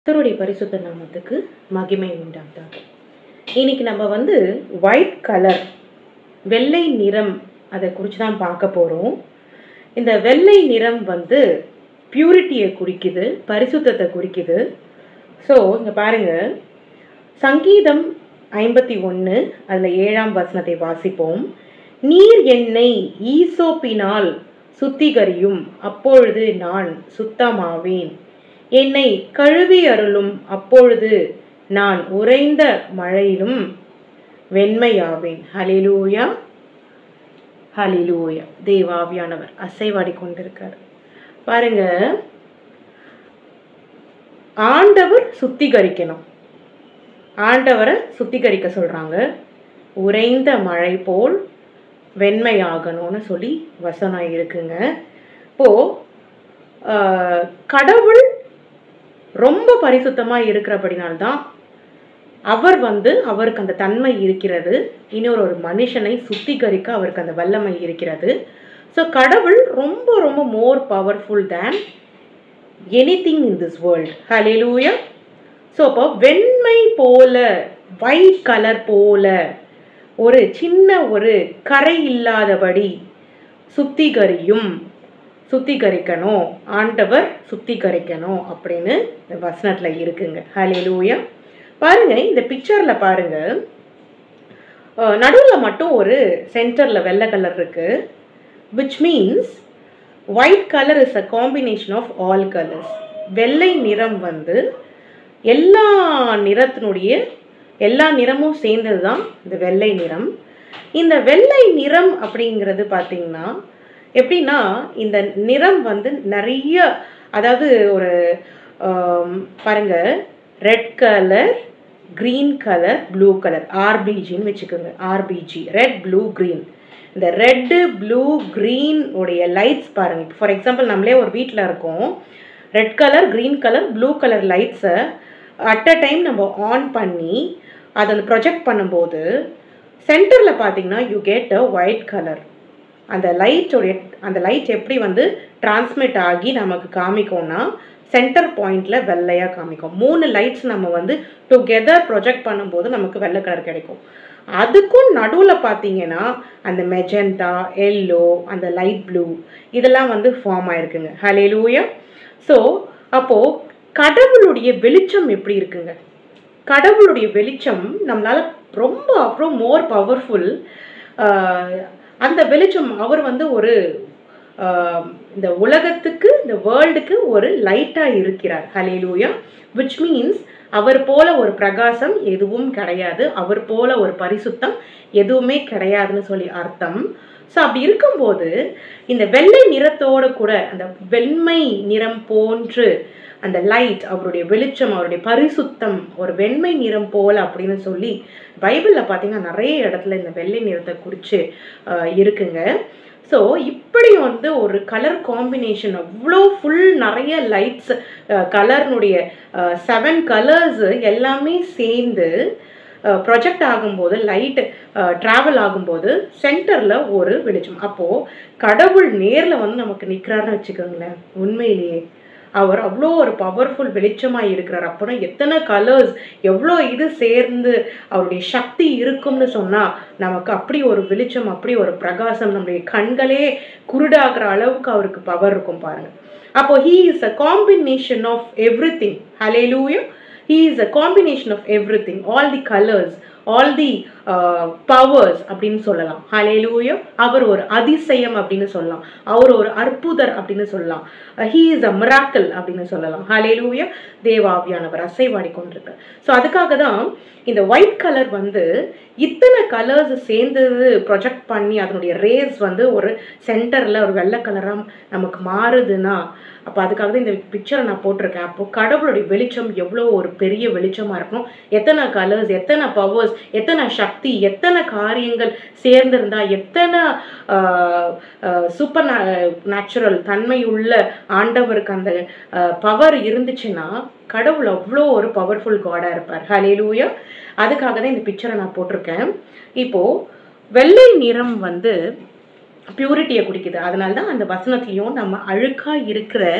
கர்த்தருடைய பரிசுத்த நாமத்துக்கு மகிமை உண்டாதாக இன்னைக்கு நம்ம வந்து ஒயிட் கலர் வெள்ளை நிறம் அதை குறித்து தான் பார்க்க போகிறோம் இந்த வெள்ளை நிறம் வந்து பியூரிட்டியை குறிக்குது பரிசுத்தத்தை குறிக்குது ஸோ இங்கே பாருங்க சங்கீதம் ஐம்பத்தி ஒன்று அதில் ஏழாம் வசனத்தை வாசிப்போம் நீர் என்னை ஈசோப்பினால் சுத்திகரியும் அப்பொழுது நான் சுத்தமாவேன் என்னை கழுவி அருளும் அப்பொழுது நான் உறைந்த மழையிலும் வெண்மையாவேன் ஹலிலூயா ஹலிலூயா தேவாவியானவர் அசைவாடி கொண்டிருக்கார் பாருங்க ஆண்டவர் சுத்திகரிக்கணும் ஆண்டவரை சுத்திகரிக்க சொல்றாங்க உறைந்த மழை போல் வெண்மையாகணும்னு சொல்லி வசனம் இருக்குங்க இப்போ ஆஹ், கடவுள் ரொம்ப பரிசுத்தமாக இருக்கிறபடினால்தான் அவர் வந்து அவருக்கு அந்த தன்மை இருக்கிறது இன்னொரு ஒரு மனுஷனை சுத்திகரிக்க அவருக்கு அந்த வல்லமை இருக்கிறது ஸோ கடவுள் ரொம்ப ரொம்ப more powerful than anything in this world ஹalleluya ஸோ அப்போ வெண்மை போல ஒயிட் கலர் போல ஒரு சின்ன ஒரு கரை இல்லாதபடி சுத்திகரியும் சுத்திகரிக்கணும் ஆண்டவர் சுத்திகரிக்கணும் அப்படின்னு இந்த வசனத்தில் இருக்குங்க ஹalleluya பாருங்க இந்த பிக்சரில் பாருங்க நடுவில் மட்டும் ஒரு சென்டரில் வெள்ளை கலர் இருக்கு which means white colour is a combination of all colours வெள்ளை நிறம் வந்து எல்லா நிறத்தினுடைய எல்லா நிறமும் சேர்ந்தது தான் இந்த வெள்ளை நிறம் இந்த வெள்ளை நிறம் அப்படிங்கிறது பார்த்தீங்கன்னா எப்படின்னா இந்த நிறம் வந்து நிறைய அதாவது ஒரு ஆம், பாருங்க red colour green colour blue colour ஆர்பிஜின்னு வச்சுக்கோங்க ஆர்பிஜி ரெட் ப்ளூ க்ரீன் இந்த ரெட்டு ப்ளூ க்ரீன் உடைய லைட்ஸ் பாருங்க ஃபார் எக்ஸாம்பிள் நம்மளே ஒரு வீட்டில் இருக்கோம் red colour green colour blue colour லைட்ஸை அட் அ டைம் நம்ம ஆன் பண்ணி அதை ப்ரொஜெக்ட் பண்ணும்போது சென்டரில் பார்த்தீங்கன்னா you get a white colour அந்த லைட்டோடைய அந்த லைட் எப்படி வந்து டிரான்ஸ்மிட் ஆகி நமக்கு காமிக்கும்னா சென்டர் பாயிண்ட்ல வெள்ளையா காமிக்கும் மூணு லைட்ஸ் நம்ம வந்து டுகெதர் ப்ரொஜெக்ட் பண்ணும்போது நமக்கு வெள்ளை கலர் கிடைக்கும் அதுக்கும் நடுவில் பார்த்தீங்கன்னா அந்த மெஜெண்டா எல்லோ அந்த லைட் ப்ளூ இதெல்லாம் வந்து ஃபார்ம் ஆயிருக்குங்க ஹalleluya ஸோ அப்போ கடவுளுடைய வெளிச்சம் எப்படி இருக்குங்க கடவுளுடைய வெளிச்சம் நம்மளால ரொம்ப அப்புறம் மோர் பவர்ஃபுல் அந்த வெளிச்சம் அவர் வந்து ஒரு ஆஹ், இந்த உலகத்துக்கு இந்த வேர்ல்டுக்கு ஒரு லைட்டாக இருக்கிறார் ஹலேலூயா விச் மீன்ஸ் அவர் போல ஒரு பிரகாசம் எதுவும் கிடையாது அவர் போல ஒரு பரிசுத்தம் எதுவுமே கிடையாதுன்னு சொல்லி அர்த்தம் ஸோ அப்படி இருக்கும்போது இந்த வெள்ளை நிறத்தோட கூட அந்த வெண்மை நிறம் போன்று அந்த லைட் அவருடைய வெளிச்சம் அவருடைய பரிசுத்தம் ஒரு வெண்மை நிறம் போல அப்படின்னு சொல்லி பைபிளில் பார்த்தீங்கன்னா நிறைய இடத்துல இந்த வெள்ளை நிறத்தை குறித்து இருக்குங்க ஸோ இப்படி வந்து ஒரு கலர் காம்பினேஷன் அவ்வளோ ஃபுல் நிறைய லைட்ஸ் கலர்னுடைய செவன் கலர்ஸ் எல்லாமே சேர்ந்து ப்ரொஜெக்ட் ஆகும்போது லைட் ட்ராவல் ஆகும்போது சென்டரில் ஒரு வெளிச்சம் அப்போது கடவுள் நேரில் வந்து நமக்கு நிற்கிறாருன்னு வச்சுக்கோங்களேன் உண்மையிலேயே அவர் அவ்வளோ ஒரு பவர்ஃபுல் வெளிச்சமாக இருக்கிறார் அப்புறம் எத்தனை கலர்ஸ் எவ்வளோ இது சேர்ந்து அவருடைய சக்தி இருக்கும்னு சொன்னால் நமக்கு அப்படி ஒரு வெளிச்சம் அப்படி ஒரு பிரகாசம் நம்முடைய கண்களே குருடாகிற அளவுக்கு அவருக்கு பவர் இருக்கும் பாருங்க அப்போ he is a combination of everything hallelujah he is a combination of everything all the colours all the powers அப்படின்னு சொல்லலாம் ஹலேலூயா அவர் ஒரு அதிசயம் அப்படின்னு சொல்லலாம் அவர் ஒரு அற்புதர் அப்படின்னு சொல்லலாம் ஹீ இஸ் அ மிராக்கல் அப்படின்னு சொல்லலாம் ஹலேலூயா தேவாவியானவர் அசைவாடி கொண்டிருக்கார் ஸோ அதுக்காக தான் இந்த ஒயிட் கலர் வந்து இத்தனை கலர்ஸ் சேர்ந்தது ப்ரொஜெக்ட் பண்ணி அதனுடைய ரேஸ் வந்து ஒரு சென்டரில் ஒரு வெள்ளை கலராக நமக்கு மாறுதுன்னா அப்போ அதுக்காக தான் இந்த பிக்சரை நான் போட்டிருக்கேன் அப்போ கடவுளுடைய வெளிச்சம் எவ்வளோ ஒரு பெரிய வெளிச்சமாக இருக்கணும் எத்தனை கலர்ஸ் எத்தனை பவர்ஸ் எத்தனை சக்தி எத்தனை காரியங்கள் சேர்ந்திருந்தா எத்தனை சூப்பர் நேச்சுரல் தன்மை உள்ள ஆண்டவருக்கு அந்த பவர் இருந்துச்சுன்னா கடவுள் அவ்வளோ ஒரு பவர்ஃபுல் காடாக இருப்பார் ஹலேலூயா அதுக்காக தான் இந்த பிக்சரை நான் போட்டிருக்கேன் இப்போது வெள்ளை நிறம் வந்து பியூரிட்டியை குடிக்குது அதனால தான் அந்த வசனத்துலேயும் நம்ம அழுக்காக இருக்கிற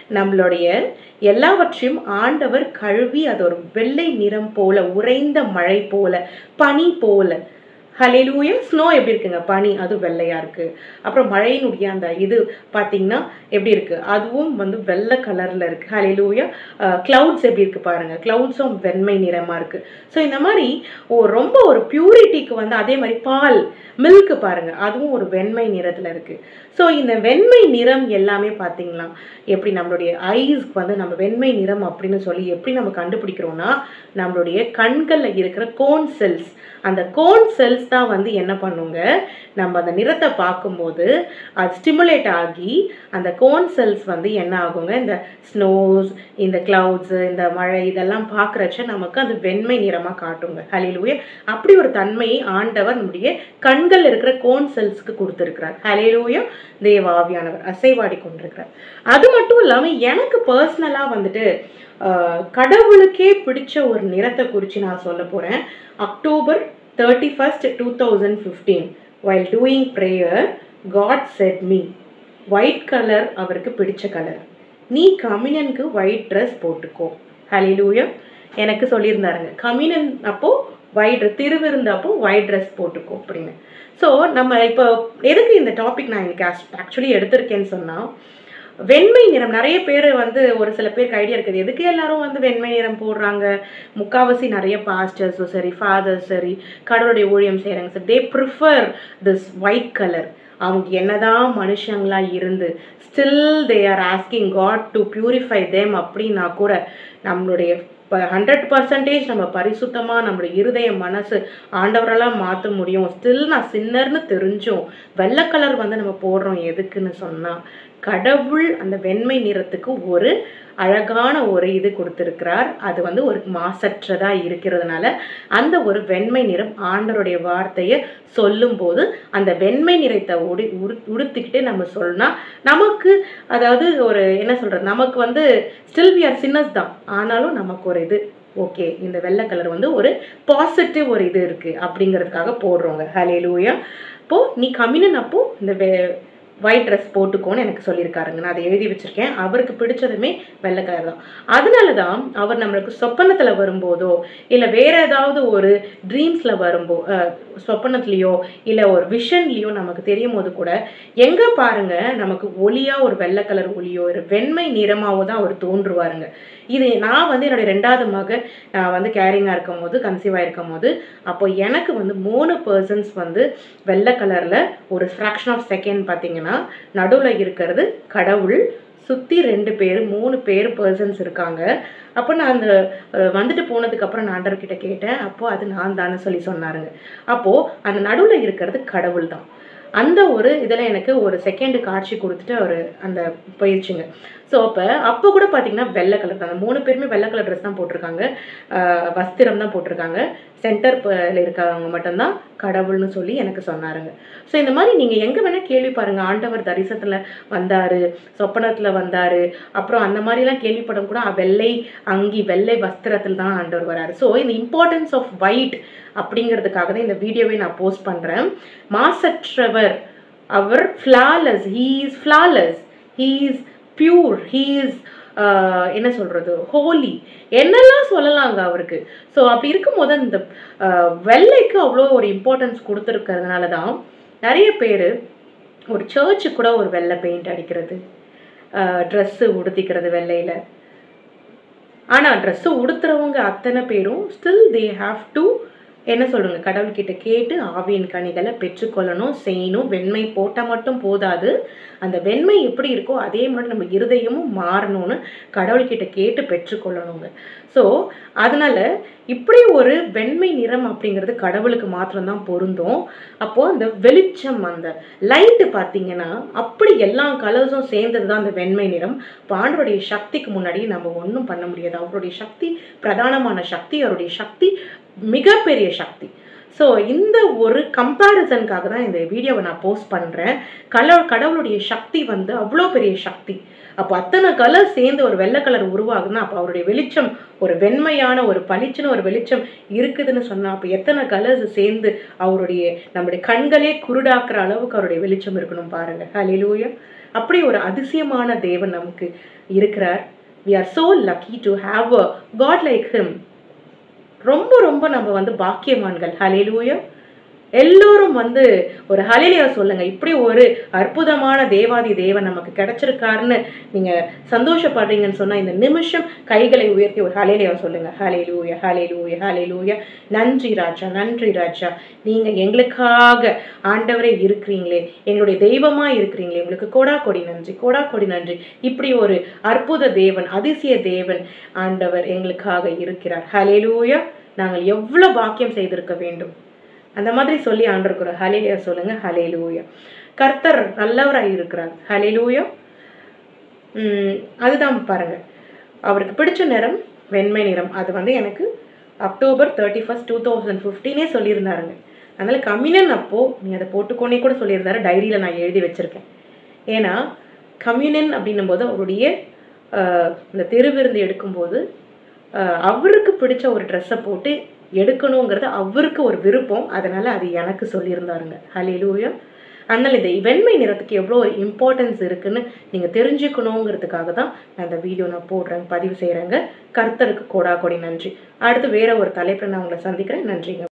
நம்மளுடைய எல்லாவற்றையும் ஆண்டவர் கழுவி அது ஒரு வெள்ளை நிறம் போல உறைந்த மழை போல பனி போல ஹலிலூயா ஸ்னோ எப்படி இருக்குங்க பனி அது வெள்ளையா இருக்கு அப்புறம் மழையினுடைய அந்த இது பார்த்தீங்கன்னா எப்படி இருக்கு அதுவும் வந்து வெள்ளை கலர்ல இருக்கு ஹலிலூயா கிளவுட்ஸ் எப்படி இருக்கு பாருங்க கிளவுட்ஸும் வெண்மை நிறமா இருக்கு ஸோ இந்த மாதிரி ஓ ரொம்ப ஒரு பியூரிட்டிக்கு வந்து அதே மாதிரி பால் மில்க் பாருங்க அதுவும் ஒரு வெண்மை நிறத்துல இருக்கு ஸோ இந்த வெண்மை நிறம் எல்லாமே பார்த்தீங்களா எப்படி நம்மளுடைய ஐஸ்க்கு வந்து நம்ம வெண்மை நிறம் அப்படின்னு சொல்லி எப்படி நம்ம கண்டுபிடிக்கிறோம்னா நம்மளுடைய கண்களில் இருக்கிற கோன் செல்ஸ் அந்த கோன் செல்ஸ் தான் வந்து என்ன பண்ணுங்க நம்ம அந்த நிறத்தை பார்க்கும்போது அது ஸ்டிமுலேட் ஆகி அந்த கோன் செல்ஸ் வந்து என்ன ஆகுங்க இந்த ஸ்னோஸ் இந்த கிளவுட்ஸ் இந்த மழை இதெல்லாம் பார்க்குறச்ச நமக்கு அது வெண்மை நிறமாக காட்டுங்க ஹலிலூயா அப்படி ஒரு தன்மையை ஆண்டவர் நம்முடைய கண்கள் இருக்கிற கோன் செல்ஸ்க்கு கொடுத்துருக்கிறார் ஹலிலூயா தேவாவியானவர் அசைவாடி கொண்டிருக்கிறார் அது மட்டும் இல்லாமல் எனக்கு பர்சனலாக வந்துட்டு ஆஹ், கடவுளுக்கே பிடிச்ச ஒரு நிறத்தை குறித்து நான் சொல்ல போகிறேன் October thirty first two thousand fifteen while doing prayer God said me white colour அவருக்கு பிடிச்ச கலர் நீ கமினனுக்கு ஒயிட் ட்ரெஸ் போட்டுக்கோ ஹலிலூயா எனக்கு சொல்லியிருந்தாருங்க கமினன் அப்போ ஒயிட் திருவிருந்தப்போ ஒயிட் ட்ரெஸ் போட்டுக்கோ அப்படின்னு ஸோ நம்ம இப்போ எதுக்கு இந்த டாபிக் நான் இன்னைக்கு ஆக்சுவலி எடுத்திருக்கேன்னு சொன்னால் வெண்மை நிறம் நிறைய பேர் வந்து ஒரு சில பேருக்கு ஐடியா இருக்குது எதுக்கு எல்லாரும் வந்து வெண்மை நிறம் போடுறாங்க முக்காவாசி நிறைய பாஸ்டர்ஸும் சரி ஃபாதர்ஸ் சரி கடவுளுடைய ஊழியம் செய்கிறாங்க sir they prefer this white colour அவங்க என்னதான் மனுஷங்களா இருந்து still they are asking God to purify them அப்படின்னா கூட நம்மளுடைய இப்போ ஹண்ட்ரட் பர்சன்டேஜ் நம்ம பரிசுத்தமாக நம்மளுடைய இருதய மனசு ஆண்டவரெல்லாம் மாற்ற முடியும் ஸ்டில் நான் சின்னர்னு தெரிஞ்சும் வெள்ளை கலர் வந்து நம்ம போடுறோம் எதுக்குன்னு சொன்னால் கடவுள் அந்த வெண்மை நிறத்துக்கு ஒரு அழகான ஒரு இது கொடுத்துருக்கிறார் அது வந்து ஒரு மாசற்றதா இருக்கிறதுனால அந்த ஒரு வெண்மை நிறம் ஆண்டவருடைய வார்த்தையை சொல்லும்போது அந்த வெண்மை நிறத்தை உடு உடு உடுத்திக்கிட்டு நம்ம சொன்னா நமக்கு அதாவது ஒரு என்ன சொல்றது நமக்கு வந்து ஸ்டில் வி ஆர் சின்னஸ் தான் ஆனாலும் நமக்கு ஒரு இது ஓகே இந்த வெள்ளை கலர் வந்து ஒரு பாசிட்டிவ் ஒரு இது இருக்கு அப்படிங்கிறதுக்காக போடுறோங்க ஹலே லூயா அப்போ நீ கம்மினன் அப்போ இந்த வெ ஒயிட் ட்ரெஸ் போட்டுக்கோன்னு எனக்கு சொல்லியிருக்காருங்க நான் அதை எழுதி வச்சிருக்கேன் அவருக்கு பிடிச்சதுமே வெள்ளை கலர் தான் அதனால தான் அவர் நம்மளுக்கு சொப்பனத்தில் வரும்போதோ இல்லை வேற ஏதாவது ஒரு ட்ரீம்ஸில் வரும்போ அஹ், சொப்பனத்துலேயோ இல்லை ஒரு விஷன்லேயோ நமக்கு தெரியும் போது கூட எங்கே பாருங்க நமக்கு ஒளியா ஒரு வெள்ளை கலர் ஒளியோ ஒரு வெண்மை நிறமாவோ தான் அவர் தோன்றுவாருங்க இது நான் வந்து என்னுடைய ரெண்டாவது மக நான் வந்து கேரிங்காக இருக்கும் போது கன்சீவாக இருக்கும் போது அப்போ எனக்கு வந்து மூணு பர்சன்ஸ் வந்து வெள்ளை கலரில் ஒரு ஃப்ராக்ஷன் ஆஃப் செகண்ட் பார்த்தீங்கன்னா நடுவில் இருக்கிறது கடவுள் சுற்றி ரெண்டு பேர் மூணு பேர் பர்சன்ஸ் இருக்காங்க அப்போ நான் அந்த அஹ், வந்துட்டு போனதுக்கப்புறம் நான் ஆண்டவர்கிட்ட கேட்டேன் அப்போ அது நான் தானே சொல்லி சொன்னாருங்க அப்போது அந்த நடுவில் இருக்கிறது கடவுள் தான் அந்த ஒரு இதில் எனக்கு ஒரு செகண்ட் காட்சி கொடுத்துட்டு அவர் அந்த போயிடுச்சுங்க ஸோ அப்போ அப்போ கூட பார்த்தீங்கன்னா வெள்ளை கலர் தான் அந்த மூணு பேருமே வெள்ளை கலர் ட்ரெஸ் தான் போட்டிருக்காங்க ஆஹ் வஸ்திரம் தான் போட்டிருக்காங்க சென்டர் இருக்கிறவங்க மட்டும்தான் கடவுள்னு சொல்லி எனக்கு சொன்னாருங்க ஸோ இந்த மாதிரி நீங்கள் எங்கே வேணால் கேள்வி பாருங்க ஆண்டவர் தரிசனத்தில் வந்தார் சொப்பனத்தில் வந்தார் அப்புறம் அந்த மாதிரிலாம் கேள்விப்படும் கூட வெள்ளை அங்கி வெள்ளை வஸ்திரத்தில் தான் ஆண்டவர் வராரு ஸோ இந்த இம்பார்ட்டன்ஸ் ஆஃப் ஒயிட் அப்படிங்கிறதுக்காக தான் இந்த வீடியோவை நான் போஸ்ட் பண்ணுறேன் மாசற்றவர் அவர் flawless he is flawless he is pure he is என்ன சொல்கிறது ஹோலி என்னெல்லாம் சொல்லலாங்க அவருக்கு ஸோ அப்படி இருக்கும்போது அந்த ஆஹ், வெள்ளைக்கு அவ்வளோ ஒரு இம்பார்ட்டன்ஸ் கொடுத்துருக்கிறதுனால தான் நிறைய பேர் ஒரு சர்ச்சுக்கு கூட ஒரு வெள்ளை பெயிண்ட் அடிக்கிறது ட்ரெஸ்ஸு உடுத்திக்கிறது வெள்ளையில் ஆனால் ட்ரெஸ்ஸு உடுத்துறவங்க அத்தனை பேரும் ஸ்டில் தே ஹாவ் டு என்ன சொல்லுங்க கடவுள்கிட்ட கேட்டு ஆவியின் கனிகளை பெற்றுக்கொள்ளணும் செய்யணும் வெண்மை போட்டால் மட்டும் போதாது அந்த வெண்மை எப்படி இருக்கோ அதே மாதிரி நம்ம இருதயமும் மாறணும்னு கடவுள்கிட்ட கேட்டு பெற்றுக்கொள்ளணுங்க ஸோ அதனால இப்படி ஒரு வெண்மை நிறம் அப்படிங்கிறது கடவுளுக்கு மாத்திரம்தான் பொருந்தும் அப்போது அந்த வெளிச்சம் அந்த லைட்டு பார்த்தீங்கன்னா அப்படி எல்லா கலர்ஸும் சேர்ந்தது தான் அந்த வெண்மை நிறம் இப்போ ஆண்டவருடைய சக்திக்கு முன்னாடி நம்ம ஒன்றும் பண்ண முடியாது அவருடைய சக்தி பிரதானமான சக்தி அவருடைய சக்தி மிகப்பெரிய சக்தி ஸோ இந்த ஒரு கம்பேரிசனுக்காக தான் இந்த வீடியோவை நான் போஸ்ட் பண்ணுறேன் கலர் கடவுளுடைய சக்தி வந்து அவ்வளோ பெரிய சக்தி அப்போ அத்தனை கலர் சேர்ந்து ஒரு வெள்ளை கலர் உருவாகுதுன்னா அப்போ அவருடைய வெளிச்சம் ஒரு வெண்மையான ஒரு பளிச்சுன்னு ஒரு வெளிச்சம் இருக்குதுன்னு சொன்னா அப்போ எத்தனை கலர்ஸ் சேர்ந்து அவருடைய நம்முடைய கண்களே குருடாக்குற அளவுக்கு அவருடைய வெளிச்சம் இருக்கணும் பாருங்க ஹலிலூயா அப்படி ஒரு அதிசயமான தேவன் நமக்கு இருக்கிறார் we are so lucky to have a god like him ரொம்ப ரொம்ப நம்ம வந்து பாக்கியவான்கள் ஹalleluya எல்லோரும் வந்து ஒரு ஹalleluya சொல்லுங்க இப்படி ஒரு அற்புதமான தேவாதி தேவன் நமக்கு கிடைச்சிருக்காருன்னு நீங்க சந்தோஷப்படுறீங்கன்னு சொன்னா இந்த நிமிஷம் கைகளை உயர்த்தி ஒரு ஹalleluya சொல்லுங்க ஹalleluya ஹalleluya ஹalleluya நன்றி ராஜா நன்றி ராஜா நீங்க எங்களுக்காக ஆண்டவரே இருக்கிறீங்களே எங்களுடைய தெய்வமா இருக்கிறீங்களே உங்களுக்கு கோடா கொடி நன்றி கோடா கொடி நன்றி இப்படி ஒரு அற்புத தேவன் அதிசய தேவன் ஆண்டவர் எங்களுக்காக இருக்கிறார் ஹalleluya நாங்கள் எவ்வளவு பாக்கியம் செய்திருக்க வேண்டும் அந்த மாதிரி சொல்லி ஆண்டிருக்கிற ஹலேலியா சொல்லுங்க ஹலேலூயா கர்த்தர் நல்லவராய் இருக்கிறார் ஹலேலூயா உம் அதுதான் பாருங்க அவருக்கு பிடிச்ச நிறம் வெண்மை நிறம் அது வந்து எனக்கு October thirty first two thousand ஃபிஃப்டீனே சொல்லியிருந்தாருங்க அதனால கம்யூனன் அப்போ நீ அதை போட்டுக்கோனே கூட சொல்லியிருந்தாரு டைரியில் நான் எழுதி வச்சிருக்கேன் ஏன்னா கம்யூனன் அப்படின்னும் போது அவருடைய ஆஹ், இந்த திருவிருந்து எடுக்கும்போது ஆஹ், அவருக்கு பிடிச்ச ஒரு ட்ரெஸ்ஸை போட்டு எடுக்கணுங்கிறது அவருக்கு ஒரு விருப்பம் அதனால அது எனக்கு சொல்லியிருந்தாருங்க ஹalleluya அதனால் இந்த வெண்மை நிறத்துக்கு எவ்வளோ ஒரு இம்பார்ட்டன்ஸ் இருக்குன்னு நீங்கள் தெரிஞ்சுக்கணுங்கிறதுக்காக தான் நான் இந்த வீடியோ நான் போடுறேன் பதிவு செய்கிறேங்க கர்த்தருக்கு கோடா கொடி நன்றி அடுத்து வேற ஒரு தலைப்பில் நான் உங்களை சந்திக்கிறேன் நன்றிங்க